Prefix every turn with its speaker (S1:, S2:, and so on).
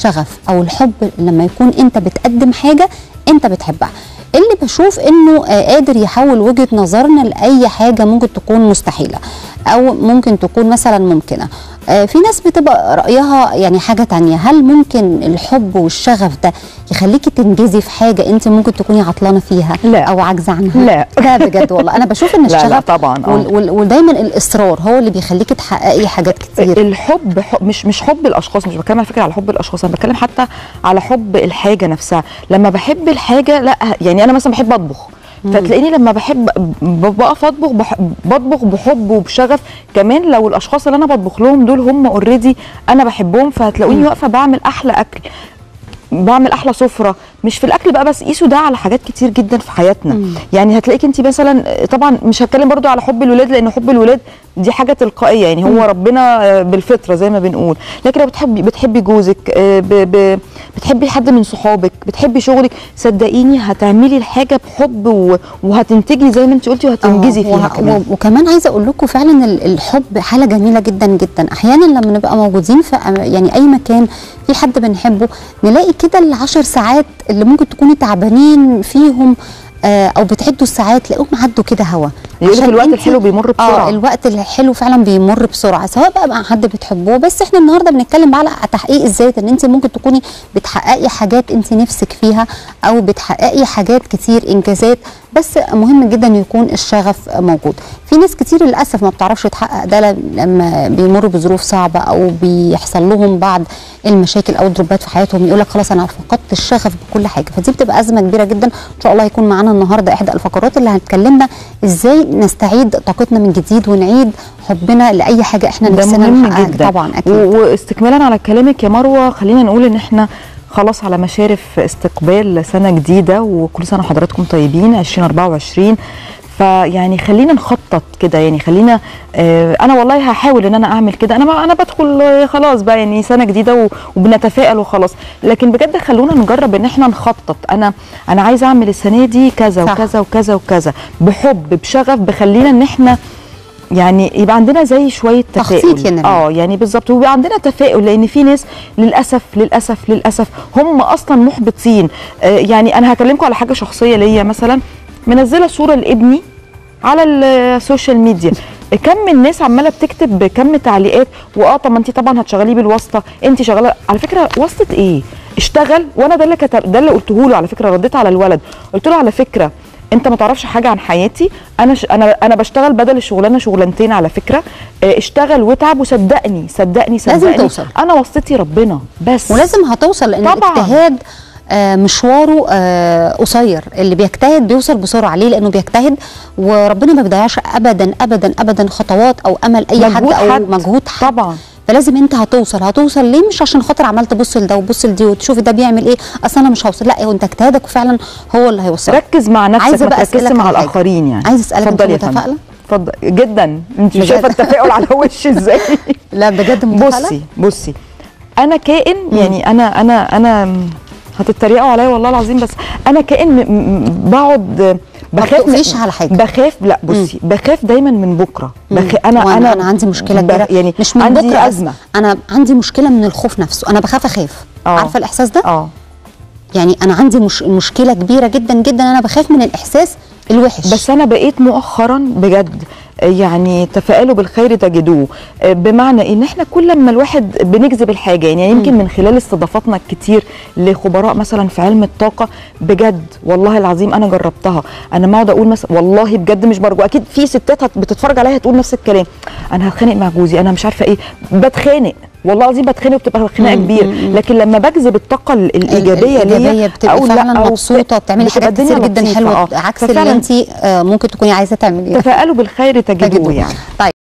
S1: الشغف او الحب لما يكون انت بتقدم حاجه انت بتحبها اللي بشوف انه آه، قادر يحول وجهه نظرنا لاي حاجه ممكن تكون مستحيله او ممكن تكون مثلا ممكنه آه، في ناس بتبقى رايها يعني حاجه تانية هل ممكن الحب والشغف ده يخليكي تنجزي في حاجه انت ممكن تكوني عطلانه فيها
S2: لا.
S1: او عاجزه عنها
S2: لا.
S1: لا بجد والله انا بشوف ان
S2: لا، لا،
S1: الشغف
S2: طبعاً، آه.
S1: وال وال ودايما الاصرار هو اللي بيخليكي تحققي حاجات كتير
S2: الحب حب مش مش حب الاشخاص مش بتكلم على فكره على حب الاشخاص انا بتكلم حتى على حب الحاجه نفسها لما بحب الحاجه لا يعني انا مثلا بحب اطبخ فتلاقيني لما بحب ب- بقف اطبخ بح- بطبخ بحب وبشغف كمان لو الاشخاص اللي انا بطبخ لهم دول هم اوريدي انا بحبهم فهتلاقوني واقفه بعمل احلى اكل بعمل احلى سفره مش في الاكل بقى بس قيسوا ده على حاجات كتير جدا في حياتنا
S1: مم.
S2: يعني هتلاقيك انت مثلا طبعا مش هتكلم برضو على حب الولاد لان حب الولاد دي حاجه تلقائيه يعني هو ربنا آه، بالفطره زي ما بنقول لكن لو بتحبي بتحبي جوزك آه، ب ب بتحبي حد من صحابك بتحبي شغلك صدقيني هتعملي الحاجه بحب و- وهتنتجي زي ما انت قلتي وهتنجزي
S1: آه،
S2: فيها
S1: وه-
S2: كمان
S1: و- وكمان عايزه اقول لكم فعلا ال- الحب حاله جميله جدا جدا احيانا لما نبقى موجودين في أم- يعني اي مكان في حد بنحبه نلاقي كده العشر ساعات اللي ممكن تكوني تعبانين فيهم آه، او بتعدوا الساعات تلاقيهم عدوا كده هوا
S2: يقول لك
S1: عشان
S2: الوقت
S1: انت-
S2: الحلو بيمر بسرعه
S1: اه الوقت الحلو فعلا بيمر بسرعه سواء بقى مع حد بتحبوه بس احنا النهارده بنتكلم بقى على تحقيق الذات ان انت ممكن تكوني بتحققي حاجات انت نفسك فيها او بتحققي حاجات كتير انجازات بس مهم جدا يكون الشغف موجود في ناس كتير للاسف ما بتعرفش تحقق ده ل- لما بيمروا بظروف صعبه او بيحصل لهم بعض المشاكل او الدروبات في حياتهم يقول لك خلاص انا فقدت الشغف بكل حاجه فدي بتبقى ازمه كبيره جدا ان شاء الله هيكون معانا النهارده احدى الفقرات اللي هتكلمنا ازاي نستعيد طاقتنا من جديد ونعيد حبنا لاي حاجه احنا
S2: ده
S1: نفسنا
S2: مهم
S1: نحققها.
S2: جدا
S1: طبعا اكيد
S2: و- واستكمالا على كلامك يا مروه خلينا نقول ان احنا خلاص على مشارف استقبال سنه جديده وكل سنه وحضراتكم طيبين 2024 فيعني خلينا نخطط كده يعني خلينا آه انا والله هحاول ان انا اعمل كده انا ما انا بدخل آه، خلاص بقى يعني سنه جديده و- وبنتفائل وخلاص لكن بجد خلونا نجرب ان احنا نخطط انا انا عايزه اعمل السنه دي كذا
S1: صح.
S2: وكذا وكذا وكذا بحب بشغف بخلينا ان احنا يعني يبقى عندنا زي شويه
S1: تخطيط
S2: تفاؤل
S1: يا نرمين.
S2: اه يعني بالظبط ويبقى عندنا تفاؤل لان في ناس للاسف للاسف للاسف هم اصلا محبطين آه يعني انا هكلمكم على حاجه شخصيه ليا مثلا منزله صوره لابني على السوشيال ميديا كم من ناس عماله بتكتب كم تعليقات واه طب ما انت طبعا هتشغليه بالواسطه انت شغاله على فكره واسطه ايه اشتغل وانا ده اللي كتب ده اللي قلته له على فكره رديت على الولد قلت له على فكره انت ما تعرفش حاجه عن حياتي انا ش... انا انا بشتغل بدل الشغلانه شغلانتين على فكره اه، اشتغل وتعب وصدقني صدقني
S1: لازم
S2: صدقني
S1: توصل.
S2: انا واسطتي ربنا بس
S1: ولازم هتوصل لان
S2: طبعاً.
S1: الاجتهاد آه، مشواره آه، قصير اللي بيجتهد بيوصل بسرعه ليه لانه بيجتهد وربنا ما بيضيعش ابدا ابدا ابدا خطوات او امل اي حد
S2: مجهود
S1: او
S2: حد.
S1: مجهود حد
S2: طبعا
S1: فلازم انت هتوصل هتوصل ليه مش عشان خاطر عمال تبص لده وتبص لدي وتشوف ده بيعمل ايه اصل انا مش هوصل لا هو انت اجتهادك فعلا هو اللي هيوصلك
S2: ركز مع نفسك
S1: عايزة
S2: ما
S1: بقى
S2: تركزش
S1: أسألك
S2: مع
S1: على حاجة.
S2: الاخرين يعني
S1: عايزه اسالك انت
S2: اتفضلي يا فندم.
S1: متفائله
S2: اتفضل جدا انت
S1: بجد؟
S2: شايفه التفاؤل على وشي ازاي
S1: لا بجد متفائله
S2: بصي بصي انا كائن يعني انا انا انا هتتريقوا عليا والله العظيم بس انا كائن م- م- بقعد بخاف
S1: بتقفيش على حاجة.
S2: بخاف لا بصي بخاف دايما من بكره بخ... انا
S1: وأنا
S2: انا
S1: انا عندي مشكله
S2: ب-
S1: كبيره
S2: يعني
S1: مش من
S2: عندي
S1: بكره بس
S2: ازمه
S1: انا عندي مشكله من الخوف نفسه انا بخاف اخاف
S2: آه.
S1: عارفه الاحساس ده
S2: اه
S1: يعني انا عندي مش مشكله كبيره جدا جدا انا بخاف من الاحساس الوحش
S2: بس انا بقيت مؤخرا بجد يعني تفائلوا بالخير تجدوه بمعنى ان احنا كل ما الواحد بنجذب الحاجه يعني يمكن من خلال استضافاتنا الكتير لخبراء مثلا في علم الطاقه بجد والله العظيم انا جربتها انا ما اقعد اقول مثلا والله بجد مش برجو اكيد في ستات هت- بتتفرج عليا هتقول نفس الكلام انا هتخانق مع جوزي انا مش عارفه ايه بتخانق والله العظيم بتخانق وبتبقى خناقه
S1: مم،
S2: كبيره
S1: مم، مم.
S2: لكن لما بجذب الطاقه ال- الايجابيه
S1: الايجابيه
S2: ليا
S1: بتبقى
S2: أقول لا،
S1: فعلا
S2: أو
S1: مبسوطه وبتعملي
S2: بتبقى
S1: حاجات
S2: الدنيا
S1: كتير جدا
S2: لطيفة،
S1: حلوه
S2: آه.
S1: عكس اللي
S2: ففعلاً
S1: انت ممكن تكوني عايزه تعمليها
S2: تفائلوا بالخير تجدوه
S1: تجدوه.
S2: يعني
S1: طيب